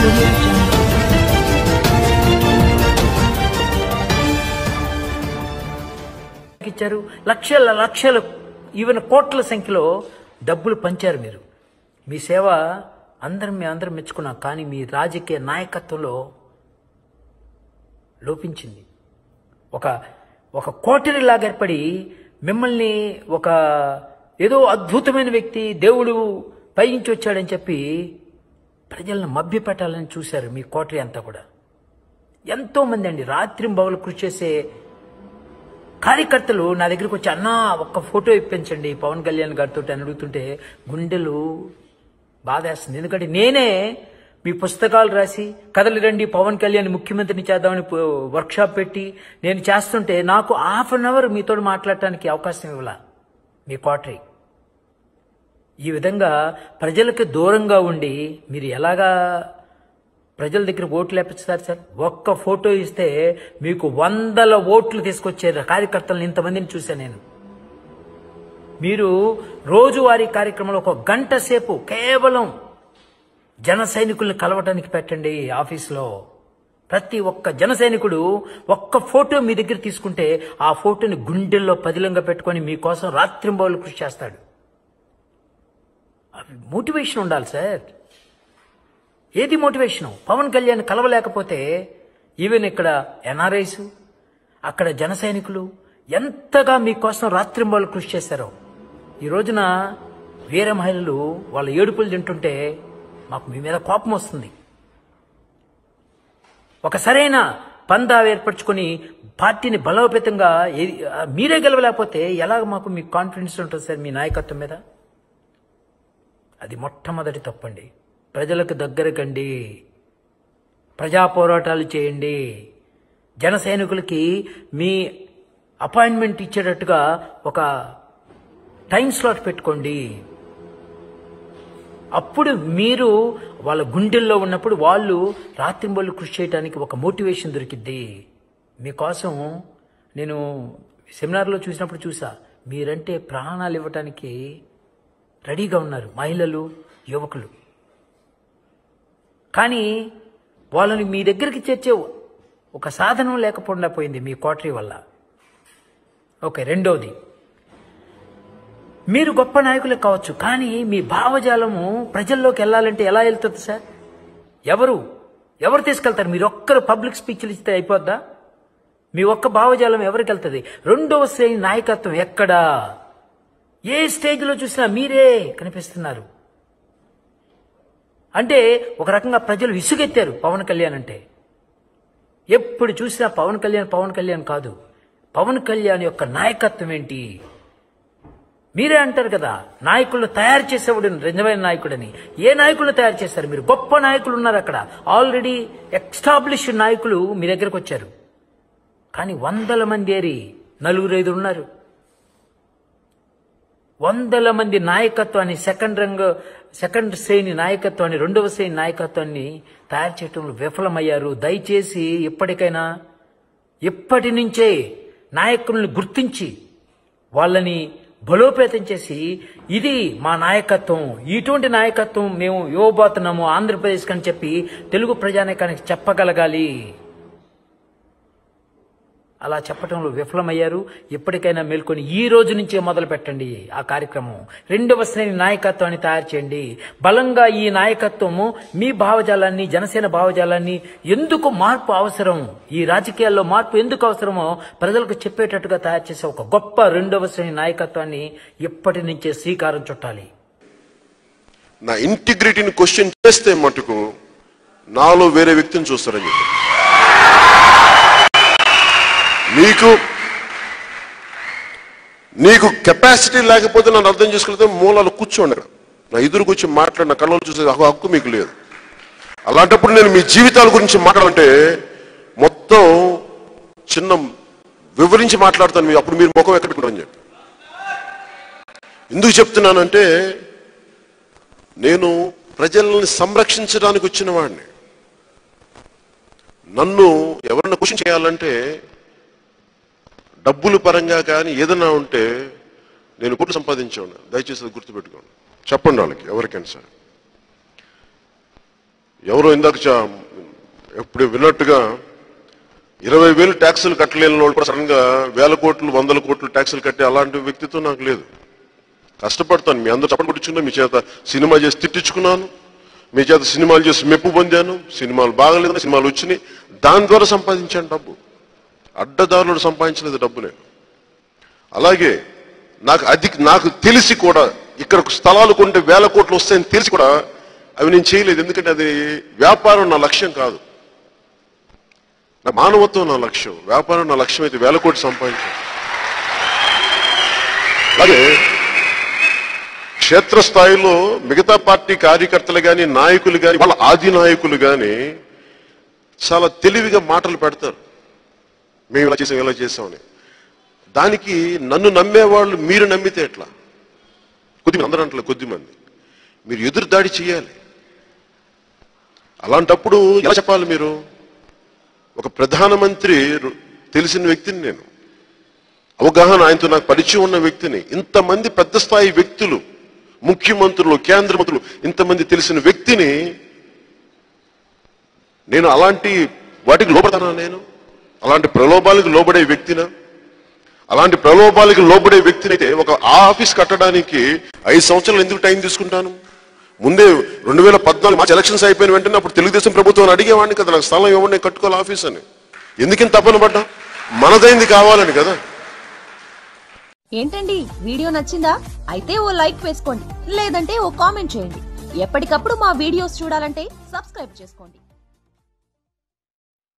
audio jungle. ఇచ్చారు లక్షల లక్షలు ఈవెన్ కోట్ల సంఖ్యలో డబ్బులు పంచారు మీరు మీ సేవ అందరం మీ అందరం మెచ్చుకున్నాం కానీ మీ రాజకీయ నాయకత్వంలో లోపించింది ఒక ఒక కోటరిలాగా ఏర్పడి మిమ్మల్ని ఒక ఏదో అద్భుతమైన వ్యక్తి దేవుడు పైనుంచి వచ్చాడని చెప్పి ప్రజలను మభ్యపెట్టాలని చూశారు మీ కోటరి అంతా కూడా ఎంతో మంది అండి రాత్రింబవలు కృషి చేసే కార్యకర్తలు నా దగ్గరికి వచ్చి అన్నా ఒక్క ఫోటో ఇప్పించండి పవన్ కళ్యాణ్ గారితో అని అడుగుతుంటే గుండెలు బాధేస్తుంది ఎందుకంటే నేనే మీ పుస్తకాలు రాసి కథలు రండి పవన్ కళ్యాణ్ ముఖ్యమంత్రిని చేద్దామని వర్క్షాప్ పెట్టి నేను చేస్తుంటే నాకు హాఫ్ అన్ అవర్ మీతో మాట్లాడటానికి అవకాశం ఇవ్వాల మీ కోటరీ ఈ విధంగా ప్రజలకు దూరంగా ఉండి మీరు ఎలాగా ప్రజల దగ్గర ఓట్లు లేపించుతారు సార్ ఒక్క ఫోటో ఇస్తే మీకు వందల ఓట్లు తీసుకొచ్చారు కార్యకర్తలను ఇంతమందిని చూశాను నేను మీరు రోజువారీ కార్యక్రమంలో ఒక గంట సేపు కేవలం జన సైనికుల్ని కలవటానికి పెట్టండి ఆఫీస్లో ప్రతి ఒక్క జన సైనికుడు ఒక్క ఫోటో మీ దగ్గర తీసుకుంటే ఆ ఫోటోని గుండెల్లో పదిలంగా పెట్టుకొని మీకోసం రాత్రింబౌలు కృషి చేస్తాడు మోటివేషన్ ఉండాలి సార్ ఏది మోటివేషను పవన్ కళ్యాణ్ కలవలేకపోతే ఈవెన్ ఇక్కడ ఎన్ఆర్ఐస్ అక్కడ జన సైనికులు ఎంతగా మీకోసం రాత్రింబాలు కృషి చేశారో ఈ రోజున వీర మహిళలు వాళ్ళ ఏడుపులు తింటుంటే మాకు మీ మీద కోపం వస్తుంది ఒక సరైన పందా ఏర్పరచుకొని పార్టీని బలోపేతంగా ఏది- మీరే గెలవలేకపోతే ఎలాగ మాకు మీకు కాన్ఫిడెన్స్ ఉంటుంది సార్ మీ నాయకత్వం మీద అది మొట్టమొదటి తప్పండి ప్రజలకు దగ్గరకండి ప్రజా పోరాటాలు చేయండి జన సైనికులకి మీ అపాయింట్మెంట్ ఇచ్చేటట్టుగా ఒక టైం స్లాట్ పెట్టుకోండి అప్పుడు మీరు వాళ్ళ గుండెల్లో ఉన్నప్పుడు వాళ్ళు రాత్రింబళ్ళు కృషి చేయడానికి ఒక మోటివేషన్ దొరికిద్ది మీకోసం నేను సెమినార్లో చూసినప్పుడు చూసా మీరంటే ప్రాణాలు ఇవ్వటానికి రెడీగా ఉన్నారు మహిళలు యువకులు కానీ వాళ్ళని మీ దగ్గరికి చేర్చే ఒక సాధనం లేకపోకుండా పోయింది మీ కోటరీ వల్ల ఓకే రెండోది మీరు గొప్ప నాయకులే కావచ్చు కానీ మీ భావజాలము ప్రజల్లోకి వెళ్ళాలంటే ఎలా వెళ్తుంది సార్ ఎవరు ఎవరు తీసుకెళ్తారు మీరు ఒక్కరు పబ్లిక్ స్పీచ్లు ఇస్తే అయిపోద్దా మీ ఒక్క భావజాలం ఎవరికి వెళ్తుంది రెండవ శ్రేణి నాయకత్వం ఎక్కడా ఏ స్టేజ్లో చూసినా మీరే కనిపిస్తున్నారు అంటే ఒక రకంగా ప్రజలు విసుగెత్తారు పవన్ కళ్యాణ్ అంటే ఎప్పుడు చూసినా పవన్ కళ్యాణ్ పవన్ కళ్యాణ్ కాదు పవన్ కళ్యాణ్ యొక్క నాయకత్వం ఏంటి మీరే అంటారు కదా నాయకులను తయారు చేసేవాడు నిజమైన నాయకుడని ఏ నాయకులను తయారు చేశారు మీరు గొప్ప నాయకులు ఉన్నారు అక్కడ ఆల్రెడీ ఎస్టాబ్లిష్డ్ నాయకులు మీ దగ్గరకు వచ్చారు కానీ వందల మంది ఏరి నలుగురు ఐదు ఉన్నారు వందల మంది నాయకత్వాన్ని సెకండ్ రంగ సెకండ్ శ్రేణి నాయకత్వాన్ని రెండవ శ్రేణి నాయకత్వాన్ని తయారు చేయటంలో విఫలమయ్యారు దయచేసి ఇప్పటికైనా ఇప్పటి నుంచే నాయకులను గుర్తించి వాళ్ళని బలోపేతం చేసి ఇది మా నాయకత్వం ఇటువంటి నాయకత్వం మేము ఇవ్వబోతున్నాము ఆంధ్రప్రదేశ్ అని చెప్పి తెలుగు ప్రజానీకానికి చెప్పగలగాలి అలా చెప్పడంలో విఫలమయ్యారు ఎప్పటికైనా మేల్కొని ఈ రోజు నుంచే మొదలు పెట్టండి ఆ కార్యక్రమం రెండవ శ్రేణి నాయకత్వాన్ని తయారు చేయండి బలంగా ఈ నాయకత్వము మీ భావజాలాన్ని జనసేన భావజాలాన్ని ఎందుకు మార్పు అవసరం ఈ రాజకీయాల్లో మార్పు ఎందుకు అవసరమో ప్రజలకు చెప్పేటట్టుగా తయారు చేసే ఒక గొప్ప రెండవ శ్రేణి నాయకత్వాన్ని ఇప్పటి నుంచే శ్రీకారం చుట్టాలి నా ఇంటిగ్రిటీని క్వశ్చన్ చేస్తే మటుకు నాలో వేరే వ్యక్తిని చూస్తారని చెప్పి నీకు నీకు కెపాసిటీ లేకపోతే నన్ను అర్థం చేసుకుంటే మూలాలు కూర్చోండి అక్కడ. నా ఎదురు కూర్చొని మాట్లాడిన కళ్ళలో చూసే హక్కు- హక్కు మీకు లేదు అలాంటప్పుడు నేను మీ జీవితాల గురించి మాట్లాడంటే మొత్తం చిన్న వివరించి మాట్లాడతాను మీ- అప్పుడు మీరు ముఖం ఎక్కడ పెట్టుకుంటారని చెప్పి ఎందుకు చెప్తున్నానంటే నేను ప్రజల్ని సంరక్షించడానికి వచ్చిన వాడిని నన్ను ఎవరైనా క్వశ్చన్ చేయాలంటే డబ్బుల పరంగా కానీ ఏదైనా ఉంటే నేను కోట్లు సంపాదించాను దయచేసి అది గుర్తుపెట్టుకోండి చెప్పండి వాళ్ళకి ఎవరికైనా సరే ఎవరో ఇందాక చా- ఎప్పుడు విన్నట్టుగా ఇరవై వేలు ట్యాక్సులు కట్టలేని వాళ్ళు కూడా సడన్ గా వేల కోట్లు వందల కోట్లు ట్యాక్సులు కట్టే అలాంటి వ్యక్తిత్వం నాకు లేదు కష్టపడతాను మీ అందరూ చప్పటి కొట్టించుకున్నా మీ చేత సినిమా చేసి తిట్టించుకున్నాను మీ చేత సినిమాలు చేసి మెప్పు పొందాను సినిమాలు బాగలేదు సినిమాలు వచ్చినాయి దాని ద్వారా సంపాదించాను డబ్బు అడ్డదారులు సంపాదించలేదు డబ్బు నేను అలాగే నాకు అది నాకు తెలిసి కూడా ఇక్కడ స్థలాలు కొంటే వేల కోట్లు వస్తాయని తెలిసి కూడా అవి నేను చేయలేదు ఎందుకంటే అది వ్యాపారం నా లక్ష్యం కాదు నా మానవత్వం నా లక్ష్యం వ్యాపారం నా లక్ష్యం అయితే వేల కోట్లు సంపాదించాను అలాగే క్షేత్రస్థాయిలో మిగతా పార్టీ కార్యకర్తలు కానీ నాయకులు కానీ వాళ్ళ ఆది నాయకులు కానీ చాలా తెలివిగా మాటలు పెడతారు మేము ఇలా చేసాం ఇలా చేసామని దానికి నన్ను నమ్మేవాళ్ళు మీరు నమ్మితే ఎట్లా కొద్దిమంది అందరూ అంటలే కొద్దిమంది మీరు ఎదురు దాడి చేయాలి అలాంటప్పుడు ఎలా చెప్పాలి మీరు ఒక ప్రధానమంత్రి రు- తెలిసిన వ్యక్తిని నేను అవగాహన ఆయనతో నాకు పరిచయం ఉన్న వ్యక్తిని ఇంతమంది పెద్ద స్థాయి వ్యక్తులు ముఖ్యమంత్రులు కేంద్ర మంత్రులు ఇంతమంది తెలిసిన వ్యక్తిని నేను అలాంటి వాటికి లోబడతానా నేను అలాంటి ప్రలోభాలకు లోబడే వ్యక్తినా అలాంటి ప్రలోభాలకు లోబడే వ్యక్తిని అయితే ఒక ఆ ఆఫీస్ కట్టడానికి ఐదు సంవత్సరాలు ఎందుకు టైం తీసుకుంటాను ముందే రెండు వేల పద్నాలుగు మార్చి ఎలక్షన్స్ అయిపోయిన వెంటనే అప్పుడు తెలుగుదేశం ప్రభుత్వం అడిగేవాడిని కదా నాకు స్థలం ఇవ్వండి నేను కట్టుకోవాలి ఆఫీస్ అని ఎందుకని తప్పన పడ్డా మనదైంది కావాలని కదా ఏంటండి వీడియో నచ్చిందా అయితే ఓ లైక్ వేసుకోండి లేదంటే ఓ కామెంట్ చేయండి ఎప్పటికప్పుడు మా వీడియోస్ చూడాలంటే సబ్స్క్రైబ్ చేసుకోండి